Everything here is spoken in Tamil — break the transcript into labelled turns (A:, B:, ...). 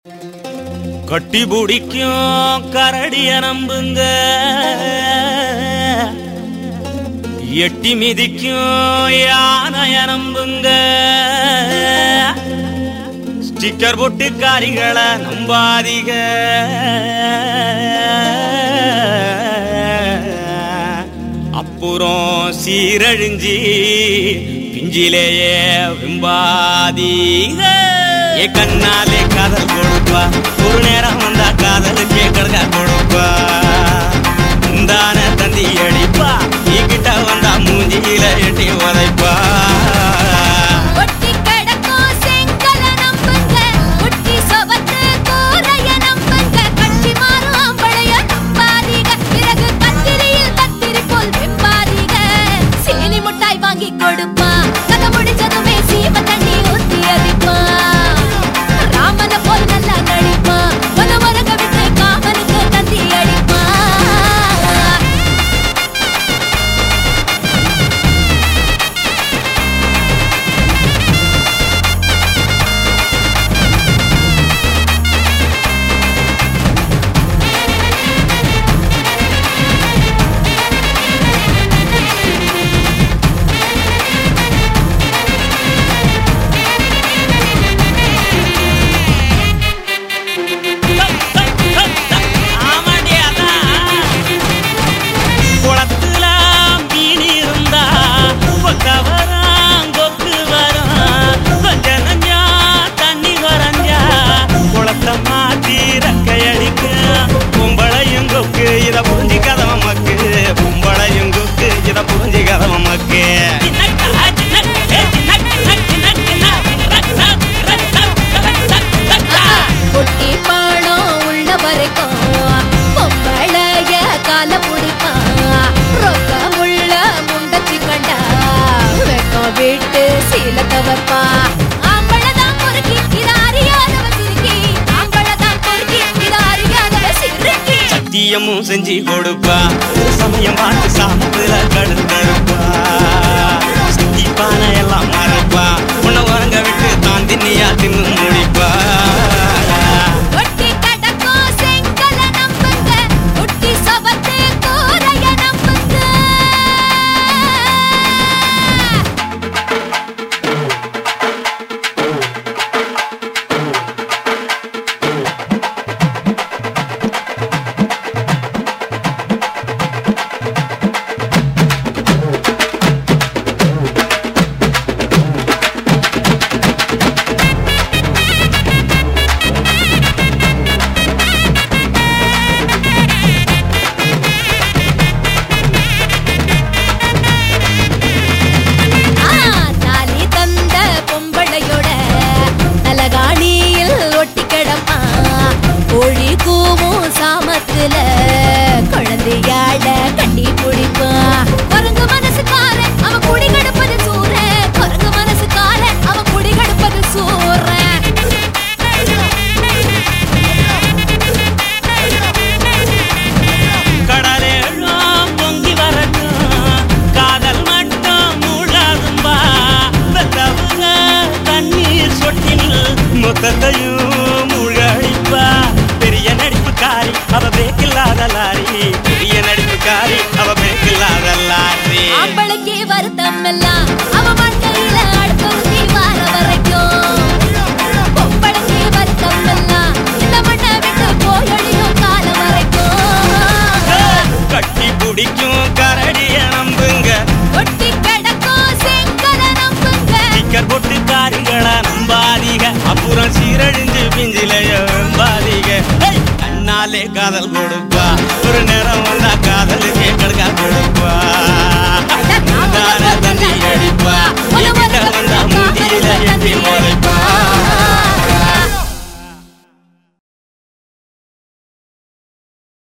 A: கட்டி பிடிக்கும் கரடிய நம்புங்க எட்டி மிதிக்கும் யானைய நம்புங்க ஸ்டிக்கர் போட்டு காரிகளை நம்பாதீங்க அப்புறம் சீரழிஞ்சி பிஞ்சிலேயே விம்பாதீங்க ஏ கண்ணாலே காதல் கொடுப்பா ஒரு நேரம் வந்தா காதலுக்கே கடுக்கா கொடுப்பா முந்தான தந்தி அடிப்பா நீ கிட்ட வந்தா மூஞ்சியில எட்டி உதைப்பா
B: ஒட்டி கிடக்கும் செங்கல நம்புங்க ஒட்டி சவத்து கூரைய நம்புங்க கட்சி மாறும் ஆம்பளைய நம்பாதீங்க பிறகு கத்திரியில் கத்திரி போல் வெம்பாதீங்க சீனி முட்டாய் வாங்கி கொடுப்பா கதை முடிச்சதுமே சீம தண்ணி ஊத்தி அடிப்பா ராமன போல் நல்லா நடிப்பா மன மரக விட்டு காமனுக்கு தந்தி அடிப்பா
A: ஆமாண்டி, அதான். குளத்துல மீன் இருந்தா கொக்க வரும், கொக்கு வரும். கொஞ்ச நஞ்சா தண்ணி வரைஞ்சா குளத்தை மாத்தி ரெக்கையடிக்கும். பொம்பளையும் கொக்கு இத புரிஞ்சு கதவ மக்கு பொம்பளையும் கொக்கு இத புரிஞ்சு கதவ மக்கு
B: ஒட்டி பாடம் உள்ள வரைக்கும் பொம்பளைய கால புடிப்பான் ரொக்கம் உள்ள முண்டச்சி கண்டா வெக்கம் விட்டு சீலத்தை வைப்பான் ஆம்பளதான் பொறுக்கி இத அறியாதவ சிறுக்கி ஆம்பளதான் பொறுக்கி இத அறியாதவ சிறுக்கி
A: சத்தியமும் செஞ்சு கொடுப்பா ஒரு சமயம் பார்த்து சாமத்துல கடுத்தருப்பா சத்திப்பான எல்லாம் மறப்பா உன்னை உறங்க விட்டு தான் தின்னியா தின்னு முடிப்பா
B: ஒட்டி கடக்கும் செங்கல நம்புங்க ஒட்டி சவத்து கூரைய நம்புங்க ஆ, தாலி தந்த பொம்பளையோட தலகாணியில் ஒட்டி கிடப்பா கோழி கூவும் சாமத்துல குழந்தையாட கட்டி பிடிப்பா குரங்கு மனசுக்கார அவ குடி கடுப்பது சூற குரங்கு மனசுக்கார அவ குடி கடுப்பது சூற
A: கடலேழும் பொங்கி வரட்டும் காதல் மட்டும் மூழாதும்பா பெத்தவங்க தண்ணீர் சொட்டில் மொத்தத்தையும் மூழ்கழிப்பா பெரிய நடிப்புக்காரி அவ பேக்கில்லாத லாரி பெரிய நடிப்புக்காரி அவ பேக்கில்லாத லாரி
B: ஆம்பளைக்கு வருத்தம் எல்லாம் அவ மண்டையில அடுத்தொருத்தி வார வரைக்கும் பொம்பளைக்கு வருத்தம் எல்லாம் இந்த மண்ணை விட்டு போயடியும் காலம் வரைக்கும்
A: கட்டி பிடிக்கும் கரடிய நம்புங்க
B: ஒட்டி கிடக்கும் செங்கல நம்புங்க
A: ஸ்டிக்கர் போட்டு காரிகளை நம்பாதீங்க அப்புறம் சீரழிஞ்சு பிஞ்சிலைய நம்பாதீங்க ஹேய்! கண்ணாலே காதல் கொடுப்பா ஒரு நேரம் வந்தா